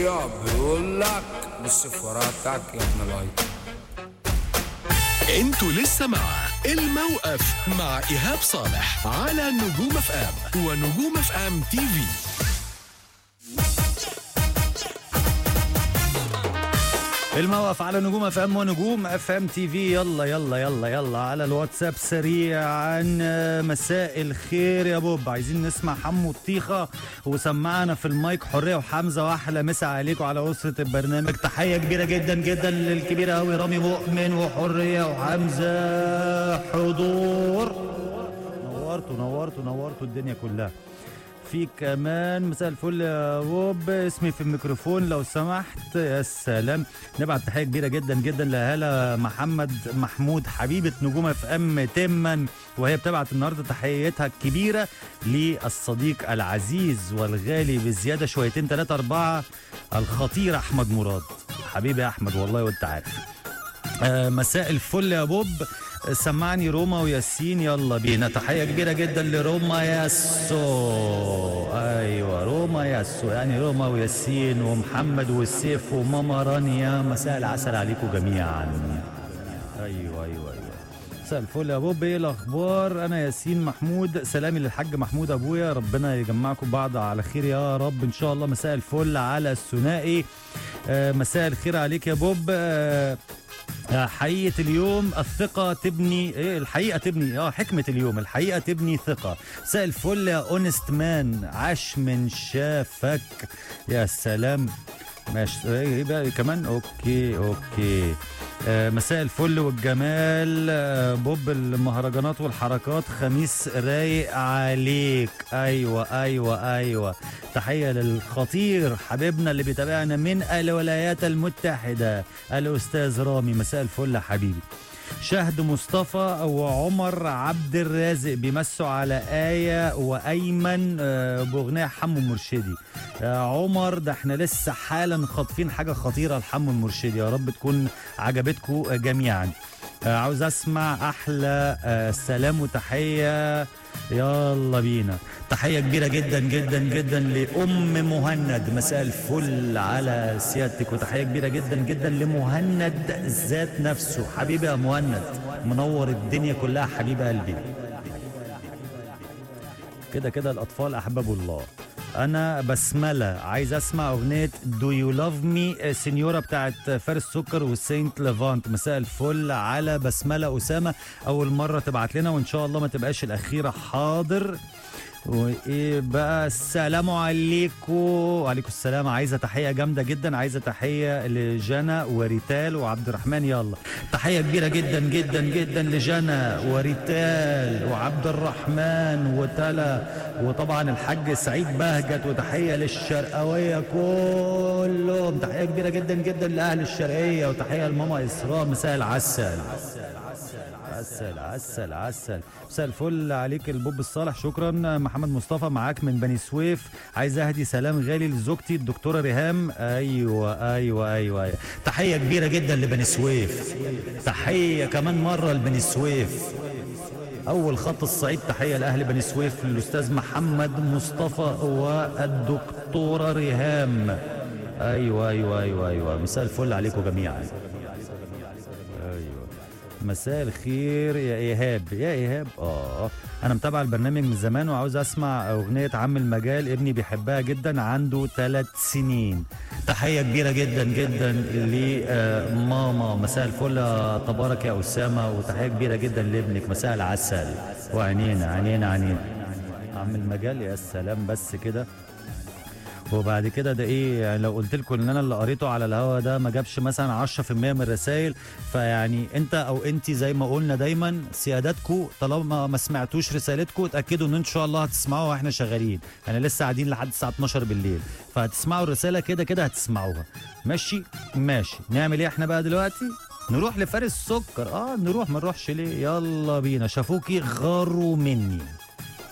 العربية بيقول لك بص وراتك يا ابن الهيطة انتوا لسه مع الموقف مع ايهاب صالح على نجوم اف ام ونجوم اف ام تي في الموقف على نجوم اف ام ونجوم اف ام تي في يلا يلا يلا يلا على الواتساب سريعا مساء الخير يا بوب عايزين نسمع حمو الطيخه وسمعنا في المايك حريه وحمزه واحلى مسا عليكم على اسره البرنامج تحيه كبيره جدا جدا للكبيره قوي رامي مؤمن وحريه وحمزه حضور نورتوا نورتوا نورتوا الدنيا كلها في كمان مساء الفل يا بوب اسمي في الميكروفون لو سمحت يا سلام نبعت تحيه كبيره جدا جدا لهلا محمد محمود حبيبه نجوم اف ام تما وهي بتبعت النهارده تحيتها الكبيره للصديق العزيز والغالي بزياده شويتين ثلاثه اربعه الخطير احمد مراد حبيبي يا احمد والله وانت عارف آه، مساء الفل يا بوب سمعني روما وياسين يلا بينا تحية كبيرة جدا لروما ياسو أيوة روما ياسو يعني روما وياسين ومحمد والسيف وماما رانيا مساء العسل عليكم جميعا أيوة أيوة أيوة مساء الفل يا بوب ايه الاخبار انا ياسين محمود سلامي للحاج محمود ابويا ربنا يجمعكم بعض على خير يا رب ان شاء الله مساء الفل على الثنائي آه، مساء الخير عليك يا بوب آه، آه، حقيقة اليوم الثقة تبني ايه الحقيقة تبني اه حكمة اليوم الحقيقة تبني ثقة مساء الفل يا اونست مان عاش من شافك يا سلام ماشي ايه بقى كمان اوكي اوكي آه مساء الفل والجمال آه بوب المهرجانات والحركات خميس رايق عليك ايوه ايوه ايوه تحيه للخطير حبيبنا اللي بيتابعنا من الولايات المتحده الاستاذ رامي مساء الفل يا حبيبي شهد مصطفى وعمر عبد الرازق بيمسوا على آية وأيمن آه، بأغنية حمو مرشدي آه، عمر ده احنا لسه حالا خاطفين حاجة خطيرة لحمو المرشدي يا رب تكون عجبتكم جميعا آه، عاوز اسمع احلى آه، سلام وتحيه يلا بينا تحيه كبيره جدا جدا جدا لام مهند مساء الفل على سيادتك وتحيه كبيره جدا جدا لمهند ذات نفسه حبيبي يا مهند منور الدنيا كلها حبيب قلبي كده كده الاطفال احباب الله انا بسمله عايز اسمع اغنيه دو يو لاف مي سينيورا بتاعت فارس سكر والسينت ليفانت مساء الفل على بسمله اسامه اول مره تبعت لنا وان شاء الله ما تبقاش الاخيره حاضر وايه بقى السلام عليكم وعليكم السلام عايزه تحيه جامده جدا عايزه تحيه لجنى وريتال وعبد الرحمن يلا تحيه كبيره جدا جدا جدا لجنى وريتال وعبد الرحمن وتلا وطبعا الحاج سعيد بهجت وتحيه للشرقاويه كلهم تحيه كبيره جدا جدا لاهل الشرقيه وتحيه لماما اسراء مساء العسل عسل عسل عسل مساء الفل عليك البوب الصالح شكرا محمد مصطفى معاك من بني سويف عايز اهدي سلام غالي لزوجتي الدكتوره ريهام ايوه ايوه ايوه, أيوة. تحيه كبيره جدا لبني سويف تحيه كمان مره لبني سويف اول خط الصعيد تحيه لاهل بني سويف للاستاذ محمد مصطفى والدكتوره ريهام ايوه ايوه ايوه ايوه مساء الفل عليكم جميعا ايوه مساء الخير يا ايهاب يا ايهاب اه انا متابع البرنامج من زمان وعاوز اسمع اغنيه عم المجال ابني بيحبها جدا عنده ثلاث سنين تحيه كبيره جدا جدا لماما مساء الفل يا تبارك يا اسامه وتحيه كبيره جدا لابنك مساء العسل وعينينا عينينا عينينا عم المجال يا سلام بس كده وبعد كده ده ايه يعني لو قلت لكم ان انا اللي قريته على الهوا ده ما جابش مثلا 10% من الرسائل فيعني انت او انت زي ما قلنا دايما سيادتكم طالما ما سمعتوش رسالتكم اتاكدوا ان ان شاء الله هتسمعوها واحنا شغالين انا لسه قاعدين لحد الساعه 12 بالليل فهتسمعوا الرساله كده كده هتسمعوها ماشي ماشي نعمل ايه احنا بقى دلوقتي نروح لفارس سكر اه نروح ما نروحش ليه يلا بينا شافوكي غاروا مني